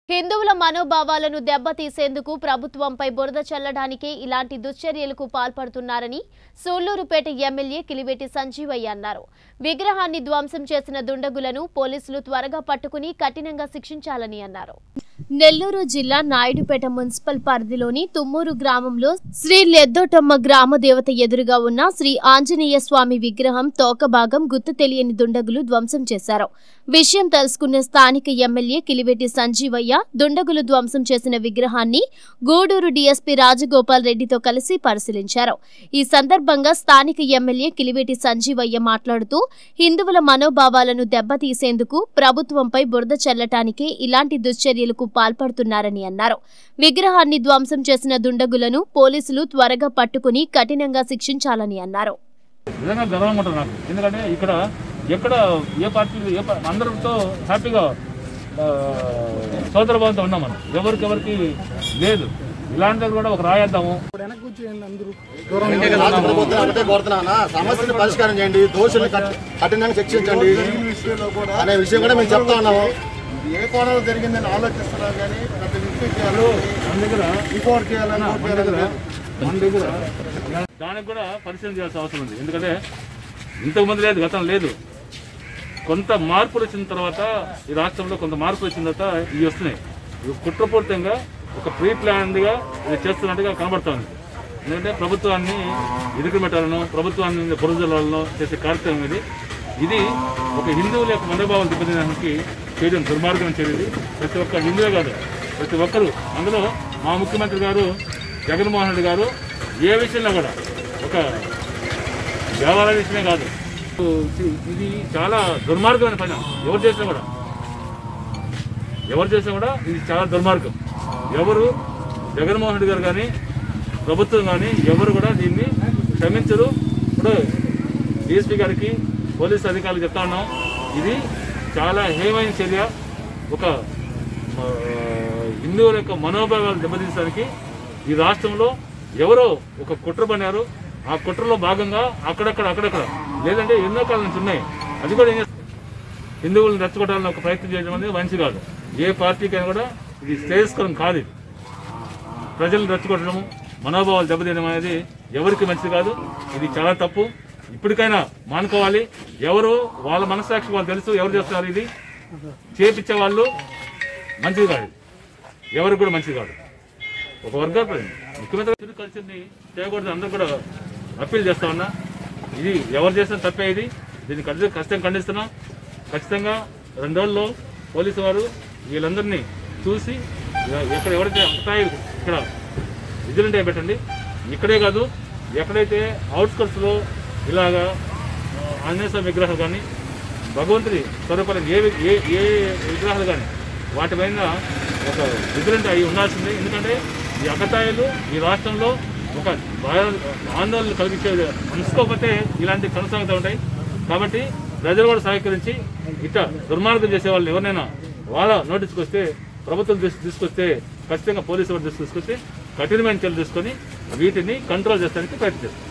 హిందువుల మనోభావాలను దెబ్బతీసేందుకు ప్రభుత్వంపై బురద చల్లడానికే ఇలాంటి దుశ్చర్యలకు పాల్పడుతున్నారని సూళ్లూరుపేట ఎమ్మెల్యే కిలివేటి సంజీవయ్య అన్నారు విగ్రహాన్ని ధ్వంసం చేసిన దుండగులను పోలీసులు త్వరగా పట్టుకుని కఠినంగా శిక్షించాలని అన్నారు నెల్లూరు జిల్లా నాయుడుపేట మున్సిపల్ పరిధిలోని తుమ్మూరు గ్రామంలో శ్రీ లెద్దోటమ్మ గ్రామ దేవత ఎదురుగా ఉన్న శ్రీ ఆంజనేయ స్వామి విగ్రహం తోక భాగం గుర్తు తెలియని దుండగులు ధ్వంసం చేశారు విషయం తెలుసుకున్న స్థానిక ఎమ్మెల్యే కిలివేటి సంజీవయ్య దుండగులు ధ్వంసం చేసిన విగ్రహాన్ని గూడూరు డీఎస్పీ రాజగోపాల్ రెడ్డితో కలిసి పరిశీలించారు ఈ సందర్భంగా స్థానిక ఎమ్మెల్యే కిలివేటి సంజీవయ్య మాట్లాడుతూ హిందువుల మనోభావాలను దెబ్బతీసేందుకు ప్రభుత్వంపై బురద చల్లటానికే ఇలాంటి దుశ్చర్యలకు పాల్పడుతున్నారని అన్నారు విగ్రహాన్ని ధ్వంసం చేసిన దుండగులను పోలీసులు త్వరగా పట్టుకుని కఠినంగా శిక్షించాలని అన్నారు నిజంగా గర్వంగా ఉంటుంది నాకు ఎందుకంటే ఇక్కడ ఎక్కడ ఏ పార్టీ ఏ పా- అందరితో హ్యాపీగా ఆ, సోదరభావంతో ఉన్నాం మనం ఎవరికి ఎవరికి లేదు ఇలాంటిది కూడా ఒక రాయేద్దాము రాష్ట్ర ప్రభుత్వం ఒకటే కోరుతున్నానా సమస్యను పరిష్కారం చేయండి దోషుల్ని కఠి- కఠినంగా శిక్షించండి అనే విషయం కూడా మేము చెప్తా ఉన్నాము ఏ కోణంలో జరిగిందని ఆలోచిస్తున్నారు కానీ ప్రతి వ్యక్తి చేయాలి మన దగ్గర ఇంకోటి చేయాలని ఇంకోటి మన దగ్గర చేయాలని మన దగ్గర దానికి కూడా పరిశీలన చేయాల్సిన అవసరం ఉంది ఎందుకంటే ఇంతకు ముందు లేదు గతం లేదు కొంత మార్పులు వచ్చిన తర్వాత ఈ రాష్ట్రంలో కొంత మార్పులు వచ్చిన తర్వాత ఇవి వస్తున్నాయి ఇవి కుట్రపూరితంగా ఒక ప్రీ ప్లాన్డ్గా ఇది చేస్తున్నట్టుగా కనబడుతోంది ఎందుకంటే ప్రభుత్వాన్ని ఇరుకు పెట్టాలను ప్రభుత్వాన్ని బురదలను చేసే కార్యక్రమం ఇది ఇది ఒక హిందువుల యొక్క మనోభావాలు దెబ్బతినడానికి చేయడం దుర్మార్గం చర్యది ప్రతి ఒక్క హిందువే కాదు ప్రతి ఒక్కరు అందులో మా ముఖ్యమంత్రి గారు జగన్మోహన్ రెడ్డి గారు ఏ విషయంలో కూడా ఒక దేవాలయ విషయమే కాదు ఇది చాలా దుర్మార్గమైన పని ఎవరు చేసినా కూడా ఎవరు చేసినా కూడా ఇది చాలా దుర్మార్గం ఎవరు జగన్మోహన్ రెడ్డి గారు కానీ ప్రభుత్వం కానీ ఎవరు కూడా దీన్ని క్షమించరు ఇప్పుడు డిఎస్పీ గారికి పోలీస్ అధికారులు చెప్తా ఉన్నాం ఇది చాలా హేమైన చర్య ఒక ఆ, హిందువుల యొక్క మనోభావాలు దెబ్బతీసడానికి ఈ రాష్ట్రంలో ఎవరో ఒక కుట్ర పన్నారు ఆ కుట్రలో భాగంగా అక్కడక్కడ అక్కడక్కడ లేదంటే ఎన్నో కాలం నుంచి ఉన్నాయి అది కూడా ఏం చేస్తుంది హిందువులను రెచ్చగొట్టాలని ఒక ప్రయత్నం చేయడం అనేది మంచి కాదు ఏ పార్టీకైనా కూడా ఇది శ్రేయస్కరం కాదు ఇది ప్రజలను రెచ్చగొట్టడము మనోభావాలు దెబ్బతీయడం అనేది ఎవరికి మంచిది కాదు ఇది చాలా తప్పు ఇప్పటికైనా మానుకోవాలి ఎవరు వాళ్ళ మనస్సాక్షి వాళ్ళు తెలుసు ఎవరు చేస్తున్నారు ఇది చేపించే వాళ్ళు మంచిది కాదు ఇది. ఎవరికి కూడా మంచిది కాదు ఒక వర్గ ముఖ్యమంత్రి కలిసింది చేయకూడదు అందరూ కూడా అప్పీల్ చేస్తా ఉన్నా ఇది ఎవరు చేసిన తప్పే ఇది దీన్ని ఖచ్చితంగా ఖచ్చితంగా ఖండిస్తున్నాం ఖచ్చితంగా రెండు రోజుల్లో పోలీసు వారు వీళ్ళందరినీ చూసి ఎక్కడ ఎవరైతే ఉంటాయి ఇక్కడ విజిలెంట్ అయి పెట్టండి ఇక్కడే కాదు ఎక్కడైతే అవుట్స్కట్స్లో ఇలాగా ఆ, ఆంజనేయ స్వామి విగ్రహాలు కానీ భగవంతుడి స్వరూపాలు ఏ వి- ఏ ఏ విగ్రహాలు కానీ వాటి పైన ఒక విజిలెంట్ అయి ఉండాల్సిందే ఎందుకంటే ఈ అకతాయిలు ఈ రాష్ట్రంలో ఒక భయ- ఆందోళన కలిగించే ఉంచుకోకపోతే ఇలాంటి కొనసాగుతూ ఉంటాయి కాబట్టి ప్రజలు కూడా సహకరించి ఇట్లా దుర్మార్గం చేసే వాళ్ళు ఎవరినైనా వాళ్ళ నోటీస్కి వస్తే ప్రభుత్వం దృష్టి తీసుకొస్తే ఖచ్చితంగా పోలీసు వారి దృష్టి తీసుకొస్తే కఠినమైన చర్యలు తీసుకొని వీటిని కంట్రోల్ చేస్తానికి ప్రయత్నిస్తారు